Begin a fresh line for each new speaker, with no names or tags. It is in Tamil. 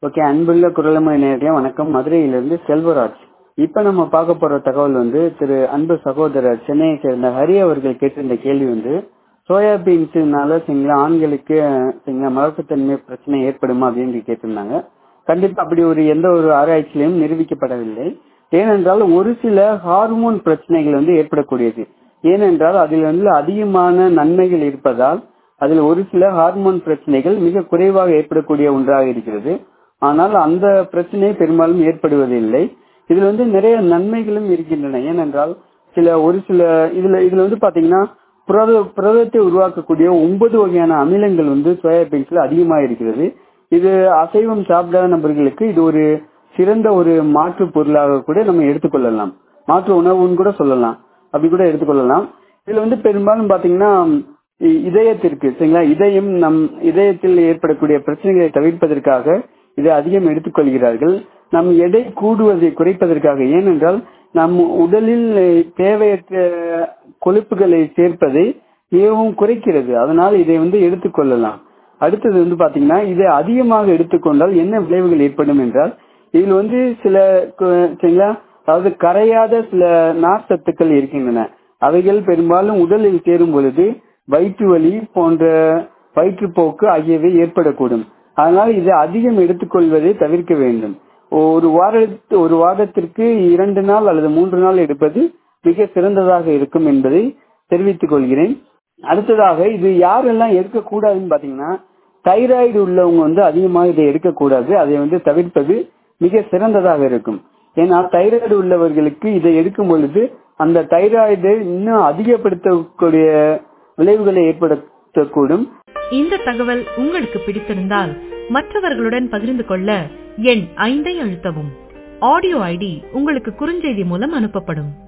ஓகே அன்புள்ள குரலமை நேரடியா வணக்கம் மதுரையிலிருந்து செல்வராஜ் இப்ப நம்ம பார்க்க போற தகவல் வந்து திரு அன்பு சகோதரர் சென்னையை சேர்ந்த ஹரி அவர்கள் கேட்டிருந்த கேள்வி வந்து சோயாபீன்ஸ்னால சரிங்களா ஆண்களுக்கு சரிங்களா மலட்டுத்தன்மை பிரச்சனை ஏற்படுமா அப்படின்னு கேட்டிருந்தாங்க கண்டிப்பா அப்படி ஒரு எந்த ஒரு ஆராய்ச்சியிலும் நிரூபிக்கப்படவில்லை ஏனென்றால் ஒரு சில ஹார்மோன் பிரச்சனைகள் வந்து ஏற்படக்கூடியது ஏனென்றால் அதில் வந்து அதிகமான நன்மைகள் இருப்பதால் அதில் ஒரு சில ஹார்மோன் பிரச்சனைகள் மிக குறைவாக ஏற்படக்கூடிய ஒன்றாக இருக்கிறது ஆனால் அந்த பிரச்சனை பெரும்பாலும் ஏற்படுவதில்லை இதுல வந்து நிறைய நன்மைகளும் இருக்கின்றன ஏனென்றால் சில ஒரு சில இதுல இதுல வந்து பாத்தீங்கன்னா புரத புரதத்தை உருவாக்கக்கூடிய ஒன்பது வகையான அமிலங்கள் வந்து சோயாபீன்ஸ்ல அதிகமாக இருக்கிறது இது அசைவம் சாப்பிடாத நபர்களுக்கு இது ஒரு சிறந்த ஒரு மாற்று பொருளாக கூட நம்ம எடுத்துக்கொள்ளலாம் மாற்று உணவுன்னு கூட சொல்லலாம் அப்படி கூட எடுத்துக்கொள்ளலாம் இதுல வந்து பெரும்பாலும் பாத்தீங்கன்னா இதயத்திற்கு சரிங்களா இதயம் நம் இதயத்தில் ஏற்படக்கூடிய பிரச்சனைகளை தவிர்ப்பதற்காக இதை அதிகம் எடுத்துக்கொள்கிறார்கள் நம் எடை கூடுவதை குறைப்பதற்காக ஏனென்றால் நம் உடலில் தேவையற்ற கொழுப்புகளை சேர்ப்பதை மிகவும் குறைக்கிறது அதனால் இதை வந்து எடுத்துக்கொள்ளலாம் அடுத்தது வந்து பாத்தீங்கன்னா இதை அதிகமாக எடுத்துக்கொண்டால் என்ன விளைவுகள் ஏற்படும் என்றால் இதில் வந்து சில சரிங்களா அதாவது கரையாத சில நார்ச்சத்துக்கள் இருக்கின்றன அவைகள் பெரும்பாலும் உடலில் சேரும் பொழுது வயிற்று வலி போன்ற வயிற்றுப்போக்கு ஆகியவை ஏற்படக்கூடும் அதனால் இதை அதிகம் எடுத்துக்கொள்வதை தவிர்க்க வேண்டும் ஒரு வாரத்து ஒரு வாரத்திற்கு இரண்டு நாள் அல்லது மூன்று நாள் எடுப்பது மிக சிறந்ததாக இருக்கும் என்பதை தெரிவித்துக் கொள்கிறேன் அடுத்ததாக இது யாரெல்லாம் எடுக்கக்கூடாதுன்னு பாத்தீங்கன்னா தைராய்டு உள்ளவங்க வந்து அதிகமாக இதை எடுக்கக்கூடாது அதை வந்து தவிர்ப்பது மிக சிறந்ததாக இருக்கும் ஏன்னா தைராய்டு உள்ளவர்களுக்கு இதை எடுக்கும் பொழுது அந்த தைராய்டு இன்னும் அதிகப்படுத்தக்கூடிய விளைவுகளை ஏற்படுத்தக்கூடும்
இந்த தகவல் உங்களுக்கு பிடித்திருந்தால் மற்றவர்களுடன் பகிர்ந்து கொள்ள எண் ஐந்தை அழுத்தவும் ஆடியோ ஐடி உங்களுக்கு குறுஞ்செய்தி மூலம் அனுப்பப்படும்